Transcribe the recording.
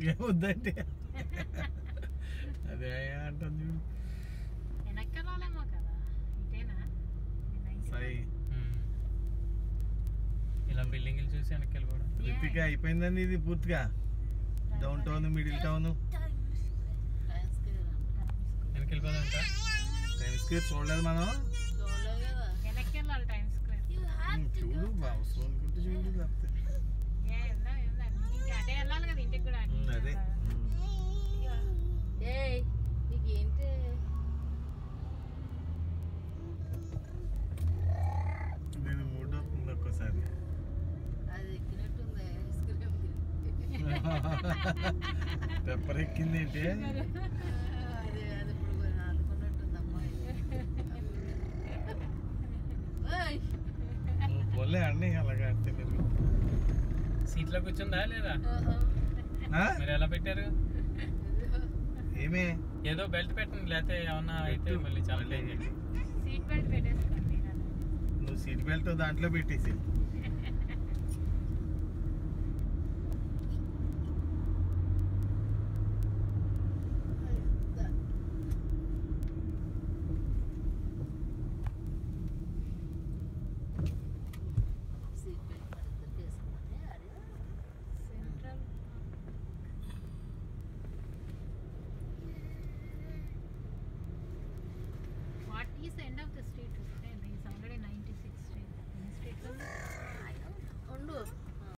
వద్దంటే అదే అంటుంది చూడు వెనక్కలాలేమో కదా ఇటేనా సాయి ఉమ్. ఇలా బిల్డింగ్లు చూసి వెనక్కి వెళ్ళిపోవడం రితిక అయిపోయిందండి ఇది పూర్తిగా డౌన్ టౌన్ మిడిల్ టౌన్ వెనక్కి వెళ్ళిపోదంట టైమ్ స్క్వేర్ చూడలేదు మనం వెనక్కెళ్ళాలి టైం స్క్వేర్ ఉమ్, చూడు అవసరం అనుకుంటే చూడు లేకపోతే ఏ వెళ్దాం వెళ్దాం ఇంకా అటే వెళ్ళాలి కదా ఇంటికి కూడా అటు ఉమ్, అదే వెళ్ళాలి. ఉమ్. ఏయ్ నీకేంటి నేను మూడు అవుతుంది ఒక్కసారి అది ఎక్కినట్టుంది ఐస్ క్రీమ్ పెప్పర్ ఎక్కింది ఏంటి అది అది ఇప్పుడు కొంచెం అందుకున్నట్టుంది అమ్మాయి ఏయ్, పోలే అండి అలాగా అంటే మీరు సీట్లో కూర్చుందా లేదా ఆహా. ఆ? మీరు ఎలా పెట్టారు ఏమే ఏదో బెల్ట్ పెట్టండి లేకపోతే ఏమన్నా అయితే మళ్ళీ చాలా డేంజర్ మళ్ళీ సీట్ బెల్ట్ పెట్టేసుకోండి నువ్వు సీట్ బెల్ట్ దాంట్లో పెట్టేసి సీట్ బెల్ట్ మన ఇద్దరికి వేసుకున్నానే అది central what is end of the street is already ninety six street street ఉండు